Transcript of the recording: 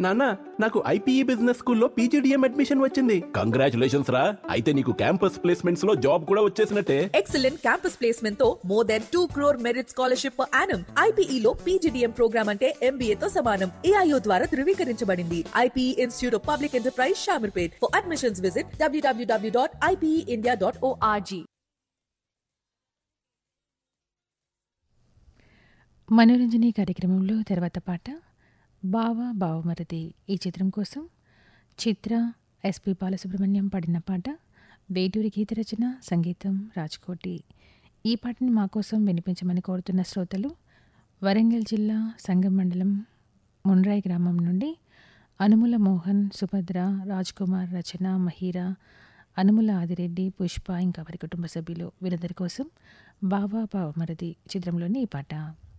నాన్న నాకు IPE business స్కూల్లో పీజీడిఎం అడ్మిషన్ వచ్చింది కంగ్రాచులేషన్స్ రా అయితే నీకు క్యాంపస్ ప్లేస్మెంట్స్ లో జాబ్ కూడా వచ్చేసినట్టే ఎక్సలెంట్ క్యాంపస్ ప్లేస్మెంట్ తో more than two crore merit scholarship per annum IPE లో పీజీడీఎం ప్రోగ్రామ్ అంటే ఎంబీఏ తో సమానం ఏఐఓ ద్వారా ధృవీకరించబడింది IPE Institute of Public Enterprise Shamirpet for admissions visit WWW dot IPE India dot ORG Manoranjani కార్యక్రమంలో తర్వాత పాట బావ బావమరది ఈ చిత్రం కోసం చిత్ర ఎస్పి బాలసుబ్రహ్మణ్యం పాడిన పాట వేటూరి గీత రచన సంగీతం రాజ్కోటి ఈ పాటని మా కోసం వినిపించమని కోరుతున్న శ్రోతలు వరంగల్ జిల్లా సంగం మండలం మున్రాయి గ్రామం నుండి అనుముల మోహన్ సుభద్ర రాజ్ కుమార్ రచన మహీరా అనుముల ఆదిరెడ్డి పుష్ప ఇంకా వారి కుటుంబ సభ్యులు వీరందరి కోసం బావా బావమరది చిత్రంలోని ఈ పాట